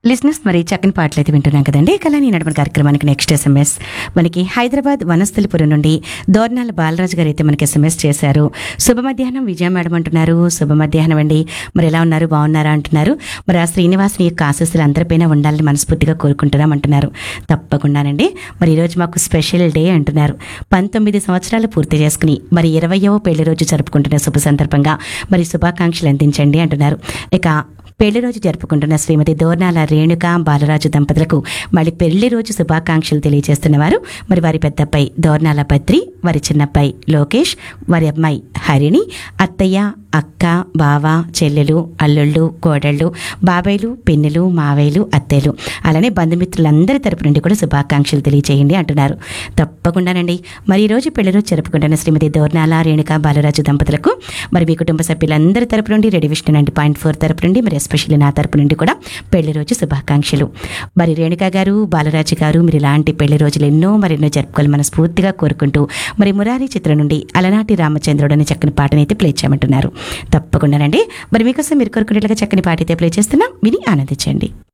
లిస్నెస్ మరి చక్కని పాటలు అయితే వింటున్నాం కదండి కళాని నడపని కార్యక్రమానికి నెక్స్ట్ ఎస్ఎంఎస్ మనకి హైదరాబాద్ వనస్థలిపురం నుండి దోర్నాల బాలరాజు గారు అయితే మనకి ఎస్ఎంఎస్ చేశారు శుభ మధ్యాహ్నం విజయ మేడం అంటున్నారు శుభ మధ్యాహ్నం అండి మరి ఎలా ఉన్నారు బాగున్నారా అంటున్నారు మరి ఆ శ్రీనివాసుని యొక్క ఆశస్సులు అందరిపైన ఉండాలని మనస్ఫూర్తిగా కోరుకుంటున్నాం అంటున్నారు తప్పకుండానండి మరి ఈరోజు మాకు స్పెషల్ డే అంటున్నారు పంతొమ్మిది సంవత్సరాలు పూర్తి చేసుకుని మరి ఇరవయవ పెళ్లి రోజు జరుపుకుంటున్న శుభ సందర్భంగా మరి శుభాకాంక్షలు అందించండి అంటున్నారు ఇక పెళ్లి రోజు జరుపుకుంటున్న శ్రీమతి దోర్నాల రేణుక బాలరాజు దంపతులకు మళ్ళీ పెళ్లి రోజు శుభాకాంక్షలు తెలియజేస్తున్నవారు మరి వారి పెద్దబ్బాయి దోర్నాల బద్రి వారి చిన్నబ్బాయి లోకేష్ వారి అమ్మాయి హరిణి అత్తయ్య అక్క బావ చెల్లెలు అల్లుళ్ళు కోడళ్ళు బాబాయిలు పిన్నులు మావయ్యలు అత్తయ్యలు అలానే బంధుమిత్రులందరి తరపు నుండి కూడా శుభాకాంక్షలు తెలియజేయండి అంటున్నారు తప్పకుండానండి మరి ఈ రోజు పెళ్లి రోజు జరుపుకుంటున్న శ్రీమతి దోర్నాల రేణుక బాలరాజు దంపతులకు మరి మీ కుటుంబ సభ్యులందరి తరపు నుండి ready Vishnu ninety point four తరపు నుండి మరి ఎస్పెషల్లీ నా తరపు నుండి కూడా పెళ్లి రోజు శుభాకాంక్షలు మరి రేణుక గారు బాలరాజు గారు మీరు ఇలాంటి పెళ్లి రోజులు ఎన్నో మరెన్నో జరుపుకోవాలి మనస్ఫూర్తిగా కోరుకుంటూ మరి మురారి చిత్రం నుండి అలనాటి రామచంద్రుడు అనే చక్కని పాటనైతే ప్లే చేయమంటున్నారు తప్పకుండానండి మరి మీకోసం మీరు కోరుకునేట్లుగా చక్కని పాట అయితే ప్లే చేస్తున్నాం విని ఆనందించండి